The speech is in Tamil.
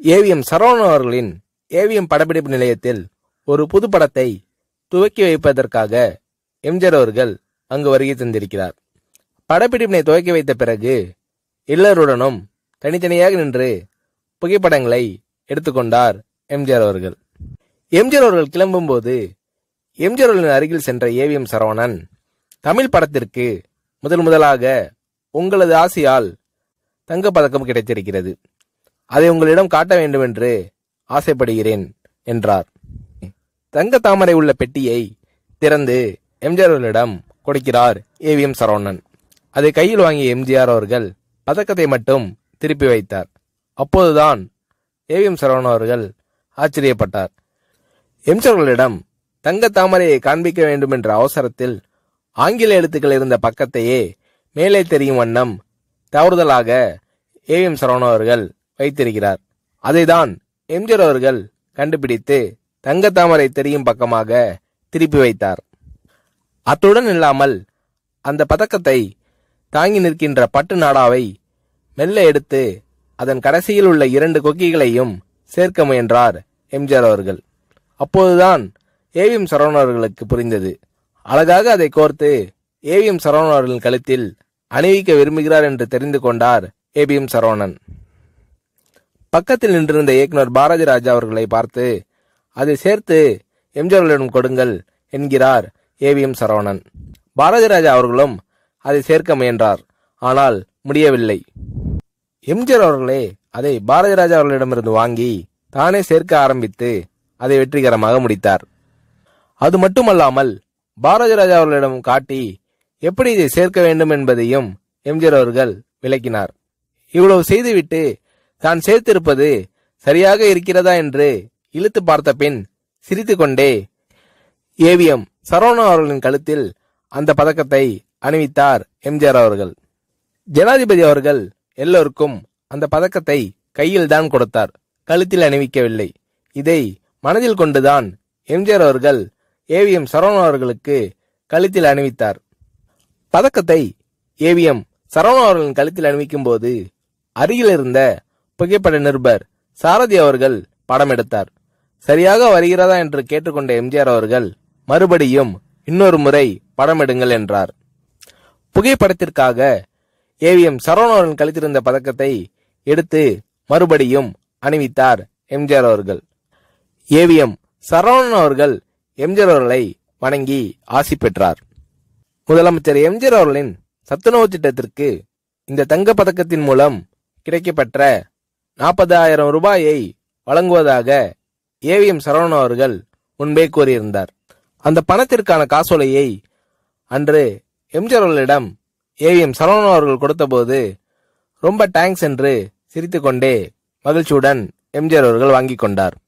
ஏவிஎம் சரவணன் அவர்களின் ஏவிஎம் படப்பிடிப்பு நிலையத்தில் ஒரு புது படத்தை துவக்கி வைப்பதற்காக எம்ஜிஆர் அவர்கள் அங்கு வருகை தந்திருக்கிறார் படப்பிடிப்பினை துவக்கி வைத்த பிறகு எல்லோருடனும் தனித்தனியாக நின்று புகைப்படங்களை எடுத்துக்கொண்டார் எம்ஜிஆர் அவர்கள் எம்ஜிஆர் அவர்கள் கிளம்பும்போது எம்ஜிஆர் அவர்களின் அருகில் சென்ற ஏவிஎம் சரவணன் தமிழ் படத்திற்கு முதல் முதலாக உங்களது ஆசையால் தங்கப்பதக்கம் கிடைத்திருக்கிறது அதை உங்களிடம் காட்ட வேண்டும் என்று ஆசைப்படுகிறேன் என்றார் தங்க தாமரை உள்ள பெட்டியை திறந்து எம்ஜிஆர் அவர்களிடம் கொடுக்கிறார் ஏவிஎம் சரவணன் அதை கையில் வாங்கிய எம்ஜிஆர் அவர்கள் பதக்கத்தை மட்டும் திருப்பி வைத்தார் அப்போதுதான் ஏவிஎம் சரவணன் அவர்கள் ஆச்சரியப்பட்டார் எம்ஜிஆர் அவர்களிடம் தங்க தாமரையை காண்பிக்க வேண்டும் என்ற அவசரத்தில் ஆங்கில எழுத்துக்கள் இருந்த பக்கத்தையே மேலே தெரியும் வண்ணம் தவறுதலாக ஏவிஎம் சரவணன் அவர்கள் வைத்திருக்கிறார் அதைதான் எம்ஜிஆர் அவர்கள் கண்டுபிடித்து தங்க தாமரை தெரியும் பக்கமாக திருப்பி வைத்தார் அத்துடன் இல்லாமல் அந்த பதக்கத்தை தாங்கி நிற்கின்ற பட்டு நாடாவை மெல்ல எடுத்து அதன் கடைசியில் உள்ள இரண்டு கொக்கிகளையும் சேர்க்க முயன்றார் எம்ஜிஆர் அவர்கள் அப்போதுதான் ஏவிஎம் சரவணன் அவர்களுக்கு புரிந்தது அழகாக அதை கோர்த்து ஏவிஎம் சரவணன் அவர்களின் கழுத்தில் அணிவிக்க விரும்புகிறார் என்று தெரிந்து கொண்டார் ஏபிஎம் சரவணன் பக்கத்தில் நின்றிருந்த இயக்குனர் பாரதி ராஜா அவர்களை பார்த்து அதை சேர்த்து எம்ஜிஆர்களிடம் கொடுங்கள் என்கிறார் ஏவிஎம் சரவணன் பாரதி ராஜா அவர்களும் அதை சேர்க்க முயன்றார் ஆனால் முடியவில்லை எம்ஜிஆர் அவர்களே அதை பாரதி ராஜா அவர்களிடமிருந்து வாங்கி தானே சேர்க்க ஆரம்பித்து அதை வெற்றிகரமாக முடித்தார் அது மட்டுமல்லாமல் பாரதி ராஜா அவர்களிடம் காட்டி எப்படி இதை சேர்க்க வேண்டும் என்பதையும் எம்ஜிஆர் அவர்கள் விளக்கினார் இவ்வளவு செய்துவிட்டு தான் சேர்த்திருப்பது சரியாக இருக்கிறதா என்று இழுத்து பார்த்த பின் சிரித்துக்கொண்டே ஏவிஎம் சரவணன் அவர்களின் கழுத்தில் அந்த பதக்கத்தை அணிவித்தார் எம்ஜிஆர் அவர்கள் ஜனாதிபதி அவர்கள் எல்லோருக்கும் அந்த பதக்கத்தை கையில் தான் கொடுத்தார் கழுத்தில் அணிவிக்கவில்லை இதை மனதில் கொண்டுதான் எம்ஜிஆர் அவர்கள் ஏவிஎம் சரவணன் அவர்களுக்கு கழுத்தில் அணிவித்தார் பதக்கத்தை ஏவிஎம் சரவணன் அவர்களின் கழுத்தில் அணிவிக்கும் போது அருகில் இருந்த புகைப்பட நிருபர் சாரதி அவர்கள் படம் எடுத்தார் சரியாக வருகிறதா என்று கேட்டுக்கொண்ட எம்ஜிஆர் அவர்கள் மறுபடியும் இன்னொரு முறை படம் எடுங்கள் என்றார் புகைப்படத்திற்காக ஏவிஎம் சரவணன் அவர்கள் கழித்திருந்த பதக்கத்தை எடுத்து மறுபடியும் அணிவித்தார் எம்ஜிஆர் அவர்கள் ஏவிஎம் சரவணன் அவர்கள் எம்ஜிஆர் அவர்களை வணங்கி ஆசி பெற்றார் முதலமைச்சர் எம்ஜிஆர் அவர்களின் சத்துணவு திட்டத்திற்கு இந்த தங்க பதக்கத்தின் மூலம் கிடைக்கப்பெற்ற நாற்பதாயிரம் ரூபாயை வழங்குவதாக ஏவிஎம் சரவணன் அவர்கள் முன்பே கூறியிருந்தார் அந்த பணத்திற்கான காசோலையை அன்று எம்ஜிஆர் அவர்களிடம் ஏவிஎம் சரவணன் அவர்கள் கொடுத்தபோது ரொம்ப தேங்க்ஸ் என்று சிரித்துக்கொண்டே மகிழ்ச்சியுடன் எம்ஜிஆர் அவர்கள் வாங்கிக் கொண்டார்